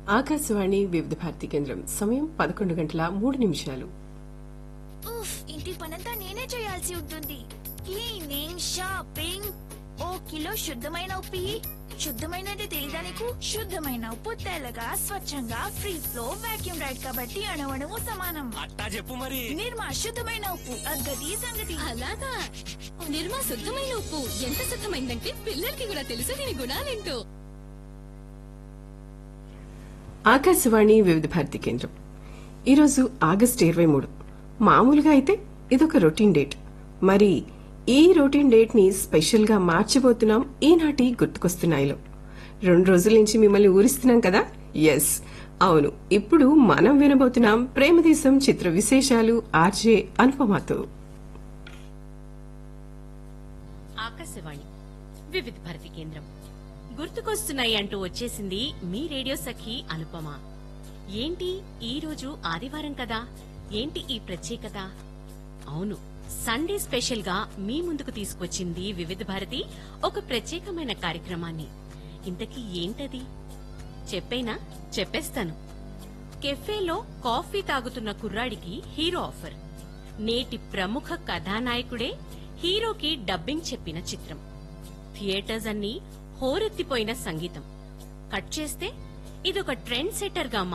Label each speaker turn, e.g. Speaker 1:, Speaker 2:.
Speaker 1: ఆకాశవాణి వివిధ భారతి కేంద్రం సమయం పదకొండు గంటల మూడు నిమిషాలు
Speaker 2: ఉఫ్ ఇంటి పనంతా నేనే చేయాల్సి ఉంటుంది క్లీనింగ్ షాపింగ్ ఓ కిలో శుద్ధమైన ఉప్పు ఇయ్యి. శుద్ధమైన అంటే తెలీదా నీకు శుద్ధమైన ఉప్పు తెల్లగా స్వచ్ఛంగా ఫ్రీ ఫ్లో వాక్యూమ్ రైడ్ కాబట్టి అణవణము సమానం
Speaker 3: అట్టా చెప్పు మరి
Speaker 2: నిర్మా శుద్ధమైన ఉప్పు అగ్గది సంగతి
Speaker 4: అలాగా నిర్మా శుద్ధమైన ఉప్పు ఎంత శుద్ధమైందంటే పిల్లలకి కూడా తెలుసు దీని గుణాలేంటో
Speaker 1: ఆకాశవాణి వివిధ భారతి కేంద్రం ఈరోజు ఆగస్టు ఇరవై మూడు మామూలుగా అయితే ఇదొక రొటీన్ డేట్ మరి ఈ రొటీన్ డేట్ ని స్పెషల్ గా మార్చబోతున్నాం ఈనాటి గుర్తుకొస్తున్నాయిలో రెండు రోజుల నుంచి మిమ్మల్ని ఊరిస్తున్నాం కదా ఎస్ అవును ఇప్పుడు మనం వినబోతున్నాం ప్రేమదేశం చిత్ర విశేషాలు ఆర్జే అనుపమాతో
Speaker 5: ఆకాశవాణి వివిధ భారతి కేంద్రం గుర్తుకొస్తున్నాయి అంటూ వచ్చేసింది మీ రేడియో సఖి అనుపమ ఏంటి ఈ రోజు ఆదివారం కదా ఏంటి ఈ ప్రత్యేకత అవును సండే స్పెషల్ గా మీ ముందుకు తీసుకొచ్చింది వివిధ భారతి ఒక ప్రత్యేకమైన కార్యక్రమాన్ని ఇంతకీ ఏంటది చెప్పేనా చెప్పేస్తాను కెఫేలో కాఫీ తాగుతున్న కుర్రాడికి హీరో ఆఫర్ నేటి ప్రముఖ కథానాయకుడే హీరోకి డబ్బింగ్ చెప్పిన చిత్రం థియేటర్స్ అన్నీ హోరెత్తిపోయిన సంగీతం కట్ చేస్తే ఇదొక ట్రెండ్ సెట్టర్ గా